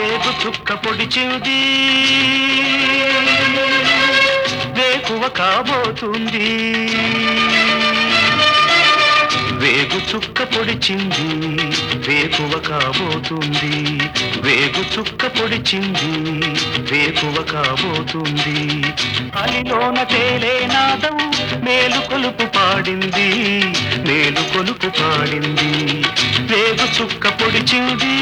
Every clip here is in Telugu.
వేగు చుక్క పొడిచింది వేకువ కాబోతుంది వేగు చుక్క పొడిచింది వేకువ కాబోతుంది వేగు చుక్క పొడిచింది వేకువ కాబోతుంది అలిలోన తేలే నాదం మేలు కొలుపు పాడింది మేలు కొలుపు పాడింది వేగు చుక్క పొడిచింది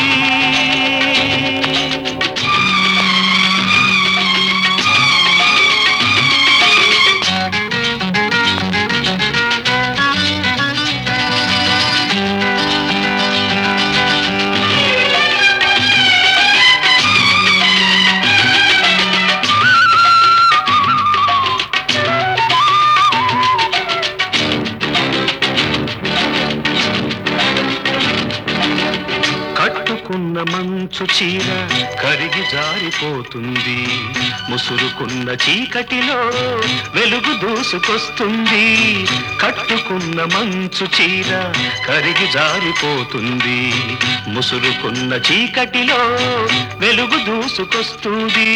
కట్టుకున్న మంచు చీర కరిగి జారిపోతుంది ముసురుకున్న చీకటిలో వెలుగు దూసుకొస్తుంది కట్టుకున్న మంచు చీర కరిగి జారిపోతుంది ముసురుకున్న చీకటిలో వెలుగు దూసుకొస్తుంది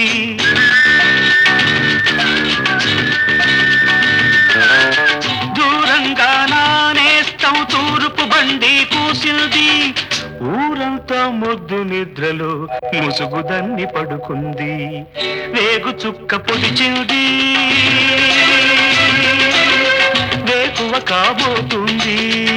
దూరంగా నానేస్తాం తూర్పు బండి కూసింది ఊరంతా మొద్దు నిద్రలో ముసుగుదన్ని పడుకుంది వేగు చుక్క పొడిచింది వేకువ కాబోతుంది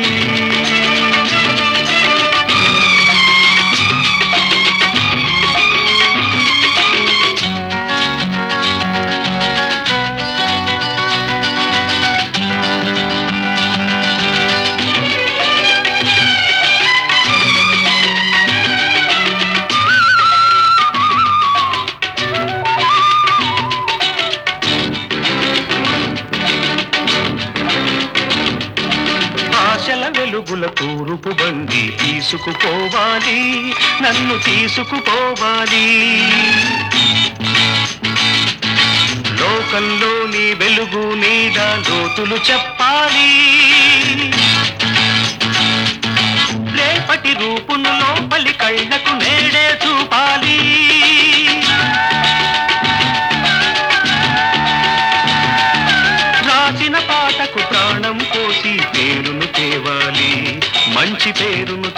ఆశల వెలుగుల తూరుపు బండి తీసుకుపోవాలి నన్ను తీసుకుపోవాలి లోకంలోని వెలుగు నీడ లోతులు చెప్పాలి రేపటి రూపును లోపలి కళ్ళకు నేడే చూపాలి రాసిన పాటకు ప్రాణం పోసి పేరును తేవాలి మంచి పేరును